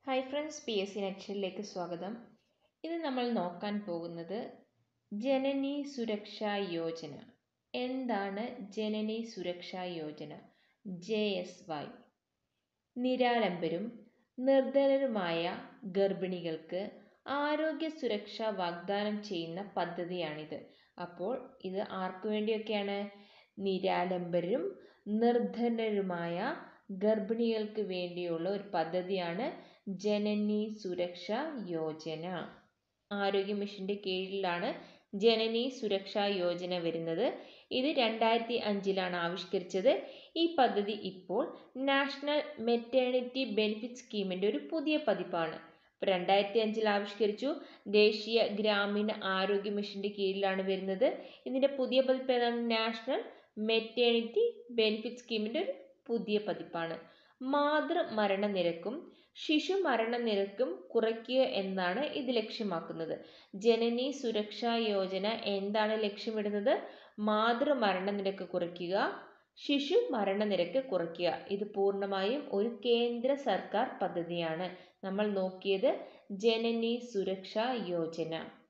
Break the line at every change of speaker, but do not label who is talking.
hi friends P S C നെക്ഷനിലേക്ക് സ്വാഗതം ഇന്ന് നമ്മൾ നോക്കാൻ പോകുന്നത് ജനനി സുരക്ഷാ യോജന എന്താണ് Janani Suraksha Yojana J S Y നിരാലംബരും നിർധനരുമായ ഗർഭിണികൾക്ക് ആരോഗ്യ സുരക്ഷ വാഗ്ദാനം ചെയ്യുന്ന പദ്ധതിയാണിത് അപ്പോൾ ഇത് ആർക്കു വേണ്ടിയൊക്കെയാണ് നിരാലംബരും നിർധനരുമായ ഗർഭിണികൾക്ക് വേണ്ടിയുള്ള ഒരു പദ്ധതിയാണ് ജനനി സുരക്ഷാ യോജന ആരോഗ്യ മിഷന്റെ കീഴിലാണ് ജനനി സുരക്ഷാ യോജന വരുന്നത് ഇത് രണ്ടായിരത്തി അഞ്ചിലാണ് ആവിഷ്കരിച്ചത് ഈ പദ്ധതി ഇപ്പോൾ നാഷണൽ മെറ്റേണിറ്റി ബെനിഫിറ്റ് സ്കീമിന്റെ ഒരു പുതിയ പതിപ്പാണ് രണ്ടായിരത്തി അഞ്ചിൽ ആവിഷ്കരിച്ചു ദേശീയ ഗ്രാമീണ ആരോഗ്യ മിഷന്റെ കീഴിലാണ് വരുന്നത് ഇതിന്റെ പുതിയ പതിപ്പ് ഏതാണ് നാഷണൽ മെറ്റേണിറ്റി ബെനിഫിറ്റ് സ്കീമിന്റെ ഒരു പുതിയ പതിപ്പാണ് മാതൃ മരണനിരക്കും ശിശു മരണനിരക്കും കുറയ്ക്കുക എന്നാണ് ഇത് ലക്ഷ്യമാക്കുന്നത് ജനനി സുരക്ഷാ യോജന എന്താണ് ലക്ഷ്യമിടുന്നത് മാതൃ മരണനിരക്ക് കുറയ്ക്കുക ശിശു മരണനിരക്ക് കുറയ്ക്കുക ഇത് പൂർണ്ണമായും ഒരു കേന്ദ്ര സർക്കാർ പദ്ധതിയാണ് നമ്മൾ നോക്കിയത് ജനനി സുരക്ഷാ യോജന